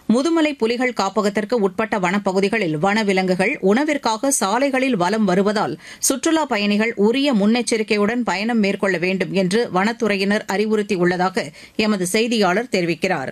முதுமலை புலிகள் காப்பகத்திற்கு உட்பட்ட வனப்பகுதிகளில் வனவிலங்குகள் உணவிற்காக சாலைகளில் வலம் வருவதால் சுற்றுலாப் பயணிகள் உரிய முன்னெச்சரிக்கையுடன் பயணம் மேற்கொள்ள வேண்டும் என்று வனத்துறையினர் அறிவுறுத்தியுள்ளதாக எமது செய்தியாளர் தெரிவிக்கிறார்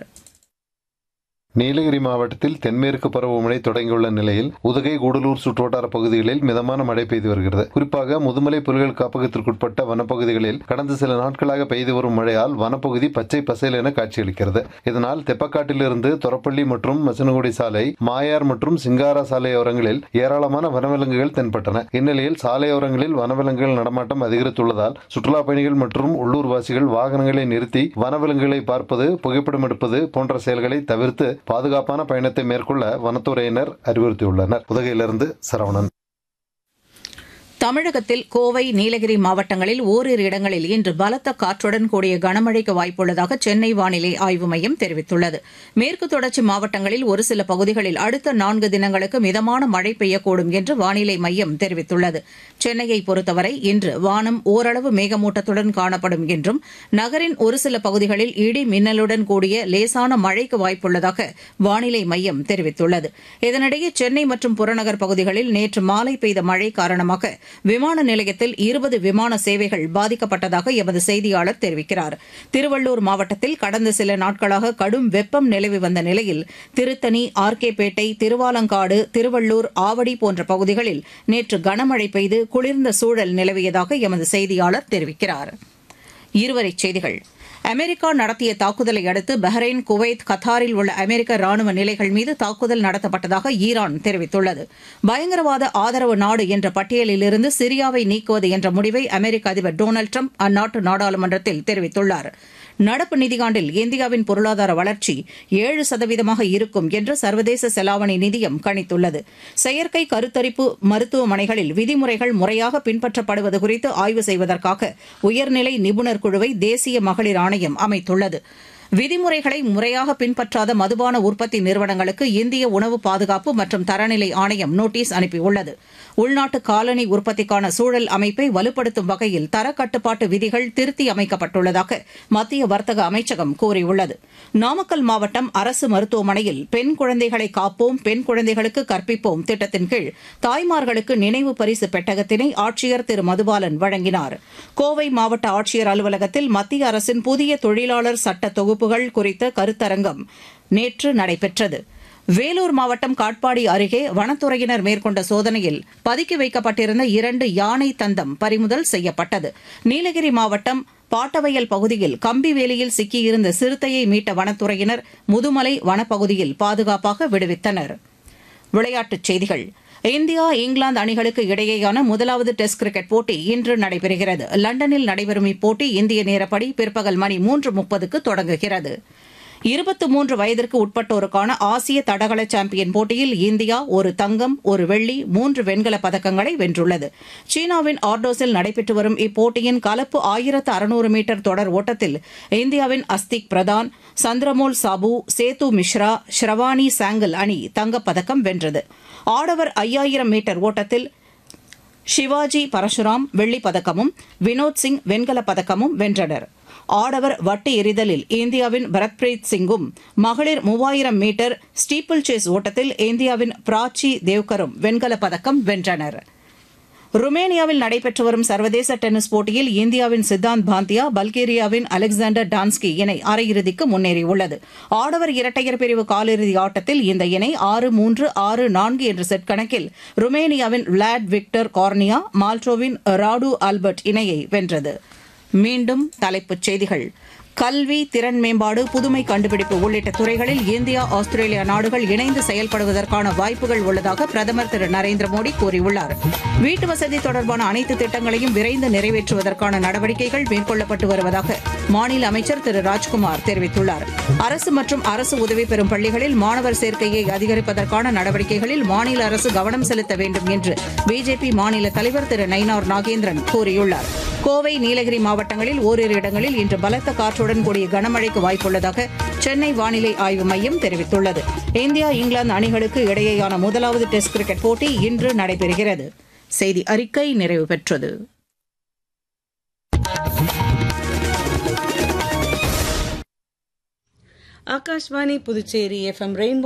நீலகிரி மாவட்டத்தில் தென்மேற்கு பருவமழை தொடங்கியுள்ள நிலையில் உதகை கூடலூர் சுற்றுவட்டார பகுதிகளில் மிதமான மழை பெய்து வருகிறது குறிப்பாக முதுமலை புலிகள் காப்பகத்திற்குட்பட்ட வனப்பகுதிகளில் கடந்த சில நாட்களாக பெய்து வரும் மழையால் வனப்பகுதி பச்சை பசேல் என காட்சியளிக்கிறது இதனால் தெப்பக்காட்டிலிருந்து தொரப்பள்ளி மற்றும் மசனகுடி சாலை மாயார் மற்றும் சிங்காரா சாலையோரங்களில் ஏராளமான வனவிலங்குகள் தென்பட்டன இந்நிலையில் சாலையோரங்களில் வனவிலங்குகள் நடமாட்டம் அதிகரித்துள்ளதால் சுற்றுலா பயணிகள் மற்றும் உள்ளூர்வாசிகள் வாகனங்களை நிறுத்தி வனவிலங்குகளை பார்ப்பது புகைப்படம் எடுப்பது போன்ற செயல்களை தவிர்த்து பாதுகாப்பான பயணத்தை மேற்கொள்ள வனத்துறையினர் அறிவுறுத்தியுள்ளனர் உதகையிலிருந்து சரவணன் தமிழகத்தில் கோவை நீலகிரி மாவட்டங்களில் ஓரிரு இடங்களில் இன்று பலத்த காற்றுடன் கூடிய கனமழைக்கு வாய்ப்புள்ளதாக சென்னை வானிலை ஆய்வு மையம் தெரிவித்துள்ளது மேற்கு தொடர்ச்சி மாவட்டங்களில் ஒரு சில பகுதிகளில் அடுத்த நான்கு தினங்களுக்கு மிதமான மழை பெய்யக்கூடும் என்று வானிலை மையம் தெரிவித்துள்ளது சென்னையை பொறுத்தவரை இன்று வானம் ஓரளவு மேகமூட்டத்துடன் காணப்படும் என்றும் நகரின் ஒரு சில பகுதிகளில் இடி மின்னலுடன் கூடிய லேசான மழைக்கு வாய்ப்புள்ளதாக வானிலை மையம் தெரிவித்துள்ளது இதனிடையே சென்னை மற்றும் புறநகர் பகுதிகளில் நேற்று மாலை பெய்த மழை காரணமாக விமான நிலையத்தில் இருபது விமான சேவைகள் பாதிக்கப்பட்டதாக எமது செய்தியாளர் தெரிவிக்கிறார் திருவள்ளூர் மாவட்டத்தில் கடந்த சில நாட்களாக கடும் வெப்பம் நிலவி வந்த நிலையில் திருத்தணி ஆர்கேபேட்டை திருவாலங்காடு திருவள்ளூர் ஆவடி போன்ற பகுதிகளில் நேற்று கனமழை பெய்து குளிர்ந்த சூழல் நிலவியதாக எமது செய்தியாளர் தெரிவிக்கிறார் இருவரிச் செய்திகள் அமெரிக்கா நடத்திய தாக்குதலை அடுத்து பஹ்ரைன் குவைத் கத்தாரில் உள்ள அமெரிக்க ராணுவ நிலைகள் மீது தாக்குதல் நடத்தப்பட்டதாக ஈரான் தெரிவித்துள்ளது பயங்கரவாத ஆதரவு நாடு என்ற பட்டியலிலிருந்து சிரியாவை நீக்குவது என்ற முடிவை அமெரிக்க அதிபர் டொனால்டு ட்ரம்ப் அந்நாட்டு நாடாளுமன்றத்தில் தெரிவித்துள்ளார் நடப்பு நிதியாண்டில் இந்தியாவின் பொருளாதார வளர்ச்சி ஏழு சதவீதமாக இருக்கும் என்று சர்வதேச செலாவணி நிதியம் கணித்துள்ளது செயற்கை கருத்தரிப்பு மருத்துவமனைகளில் விதிமுறைகள் முறையாக பின்பற்றப்படுவது குறித்து ஆய்வு செய்வதற்காக உயர்நிலை நிபுணர் குழுவை தேசிய மகளிர் ஆணையம் அமைத்துள்ளது விதிமுறைகளை முறையாக பின்பற்றாத மதுபான உற்பத்தி நிறுவனங்களுக்கு இந்திய உணவு பாதுகாப்பு மற்றும் தரநிலை ஆணையம் நோட்டீஸ் அனுப்பியுள்ளது உள்நாட்டு காலனி உற்பத்திக்கான சூழல் அமைப்பை வலுப்படுத்தும் வகையில் தரக்கட்டுப்பாட்டு விதிகள் திருத்தி அமைக்கப்பட்டுள்ளதாக மத்திய வர்த்தக அமைச்சகம் கூறியுள்ளது நாமக்கல் மாவட்டம் அரசு மருத்துவமனையில் பெண் குழந்தைகளை காப்போம் பெண் குழந்தைகளுக்கு கற்பிப்போம் திட்டத்தின் கீழ் தாய்மார்களுக்கு நினைவு பரிசு பெட்டகத்தினை ஆட்சியர் திரு மதுபாலன் வழங்கினார் கோவை மாவட்ட ஆட்சியர் அலுவலகத்தில் மத்திய அரசின் புதிய தொழிலாளர் சட்ட தொகுப்புகள் குறித்த கருத்தரங்கம் நேற்று நடைபெற்றது வேலூர் மாவட்டம் காட்பாடி அருகே வனத்துறையினர் மேற்கொண்ட சோதனையில் பதுக்கி வைக்கப்பட்டிருந்த இரண்டு யானை தந்தம் பறிமுதல் செய்யப்பட்டது நீலகிரி மாவட்டம் பாட்டவயல் பகுதியில் கம்பிவேலியில் சிக்கியிருந்த சிறுத்தையை மீட்ட வனத்துறையினர் முதுமலை வனப்பகுதியில் பாதுகாப்பாக விடுவித்தனர் விளையாட்டுச் செய்திகள் இந்தியா இங்கிலாந்து அணிகளுக்கு இடையேயான முதலாவது டெஸ்ட் கிரிக்கெட் போட்டி இன்று நடைபெறுகிறது லண்டனில் நடைபெறும் இப்போட்டி இந்திய நேரப்படி பிற்பகல் மணி மூன்று முப்பதுக்கு தொடங்குகிறது இருபத்து மூன்று வயதிற்கு உட்பட்டோருக்கான ஆசிய தடகள சாம்பியன் போட்டியில் இந்தியா ஒரு தங்கம் ஒரு வெள்ளி மூன்று வெண்கலப் பதக்கங்களை வென்றுள்ளது சீனாவின் ஆர்டோஸில் நடைபெற்று வரும் இப்போட்டியின் கலப்பு ஆயிரத்து அறுநூறு மீட்டர் தொடர் ஓட்டத்தில் இந்தியாவின் அஸ்திக் பிரதான் சந்திரமோல் சாபு சேது மிஸ்ரா ஷ்ரவானி சாங்கல் அணி தங்கப்பதக்கம் வென்றது ஆடவர் ஐயாயிரம் மீட்டர் ஓட்டத்தில் சிவாஜி பரசுராம் வெள்ளிப் பதக்கமும் வினோத் சிங் வெண்கலப் பதக்கமும் வென்றனர் ஆடவர் வட்டு எறிதலில் இந்தியாவின் பரத்பிரீத் சிங்கும் மகளிர் மூவாயிரம் மீட்டர் ஸ்டீப்பிள் சேஸ் ஓட்டத்தில் இந்தியாவின் பிராச்சி தேவ்கரும் வெண்கலப் பதக்கம் வென்றனர் ருமேனியாவில் நடைபெற்று வரும் சர்வதேச டென்னிஸ் போட்டியில் இந்தியாவின் சித்தாந்த் பாந்தியா பல்கேரியாவின் அலெக்சாண்டர் டான்ஸ்கி இணை அரையிறுதிக்கு முன்னேறியுள்ளது ஆடவர் இரட்டையர் பிரிவு காலிறுதி ஆட்டத்தில் இந்த இணை ஆறு மூன்று ஆறு நான்கு என்ற செட் கணக்கில் ருமேனியாவின் விளாட் விக்டர் கார்னியா மால்டோவின் ராடு ஆல்பர்ட் இணையை வென்றது மீண்டும் தலைப்புச் செய்திகள் கல்வி திறன் மேம்பாடு புதுமை கண்டுபிடிப்பு உள்ளிட்ட துறைகளில் இந்தியா ஆஸ்திரேலியா நாடுகள் இணைந்து செயல்படுவதற்கான வாய்ப்புகள் உள்ளதாக பிரதமர் திரு நரேந்திர மோடி கூறியுள்ளார் வீட்டு வசதி தொடர்பான அனைத்து திட்டங்களையும் விரைந்து நிறைவேற்றுவதற்கான நடவடிக்கைகள் மேற்கொள்ளப்பட்டு வருவதாக மாநில அமைச்சர் திரு ராஜ்குமார் தெரிவித்துள்ளார் அரசு மற்றும் அரசு உதவி பெறும் பள்ளிகளில் மாணவர் சேர்க்கையை அதிகரிப்பதற்கான நடவடிக்கைகளில் மாநில அரசு கவனம் செலுத்த வேண்டும் என்று பிஜேபி மாநில தலைவர் திரு நயினார் நாகேந்திரன் கூறியுள்ளார் கோவை நீலகிரி மாவட்டங்களில் ஓரிரு இடங்களில் இன்று பலத்த காற்றுடன் கூடிய கனமழைக்கு வாய்ப்புள்ளதாக சென்னை வானிலை ஆய்வு மையம் தெரிவித்துள்ளது இந்தியா இங்கிலாந்து அணிகளுக்கு இடையேயான முதலாவது டெஸ்ட் கிரிக்கெட் போட்டி இன்று நடைபெறுகிறது செய்தி அறிக்கை நிறைவு பெற்றது ஆகாஷ்வாணி புதுச்சேரி எஃப்எம் ரெயின்போ